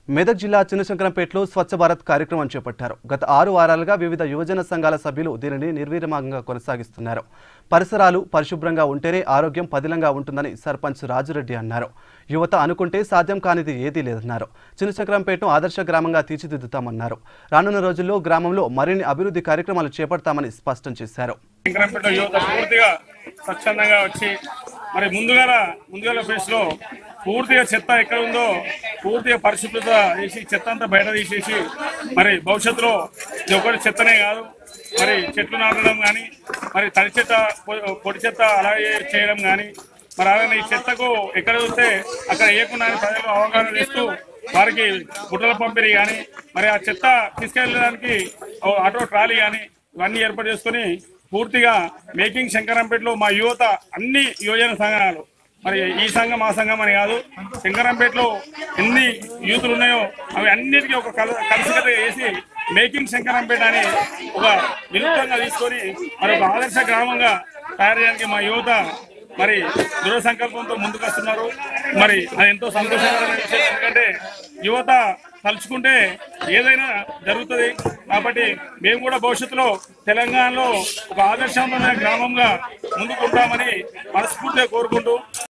మెదక్ జిల్లా చిన్నశంకరంపేటలో స్వచ్ఛ భారత్ కార్యక్రమం చేపట్టారు గత ఆరు వారాలుగా వివిధ యువజన సంఘాల సభ్యులు దీనిని నిర్వీర్యమంగా కొనసాగిస్తున్నారు పరిసరాలు పరిశుభ్రంగా ఉంటేనే ఆరోగ్యం పదిలంగా ఉంటుందని సర్పంచ్ రాజురెడ్డి అన్నారు యువత అనుకుంటే సాధ్యం కానిది ఏదీ లేదన్నారు చిన్నశంకరంపేటను ఆదర్శ గ్రామంగా తీర్చిదిద్దుతామన్నారు రానున్న రోజుల్లో గ్రామంలో మరిన్ని అభివృద్ధి కార్యక్రమాలు చేపడతామని స్పష్టం చేశారు శంకరంపేట యువత పూర్తిగా స్వచ్ఛందంగా వచ్చి మరి ముందుగా ముందుగా ఫేస్ లో పూర్తిగా చెత్త ఎక్కడ ఉందో పూర్తిగా పరిశుభ్రత చేసి చెత్త అంతా బయట తీసేసి మరి భవిష్యత్తులో ఇది ఒకటి చెత్తనే కాదు మరి చెట్లు నాటడం కానీ మరి తడి చెత్త పొ- పొడి చెత్త అలాగే చేయడం కానీ మరి అలాగే ఈ చెత్తకు ఎక్కడ చూస్తే అక్కడ వేయకుండా అని ప్రజలు అవగాహన చేస్తూ వారికి గుడ్డల పంపిణీ కానీ మరి ఆ చెత్త తీసుకెళ్ళడానికి ఓ ఆటో ట్రాలీ కానీ ఇవన్నీ ఏర్పాటు చేసుకొని పూర్తిగా మేకింగ్ శంకరంపేటలో మా యువత అన్ని యువజన సంఘాలు మరి ఈ సంఘం ఆ సంఘం అని కాదు శంకరంపేటలో ఎన్ని యూతులు ఉన్నాయో అవి అన్నిటికీ ఒక కల కలిసికత వేసి మేకింగ్ శంకరంపేట అని ఒక వినూత్నంగా తీసుకొని మరి ఒక ఆదర్శ గ్రామంగా తయారు చేయడానికి మా యువత మరి దృఢ సంకల్పంతో ముందుకు వస్తున్నారు మరి అది ఎంతో సంతోషకరమైన విషయం ఎందుకంటే యువత తలుచుకుంటే ఏదైనా జరుగుతుంది కాబట్టి మేము కూడా భవిష్యత్తులో తెలంగాణలో ఒక ఆదర్శమైన గ్రామంగా ముందుకుంటామని మనస్ఫూర్తిగా కోరుకుంటూ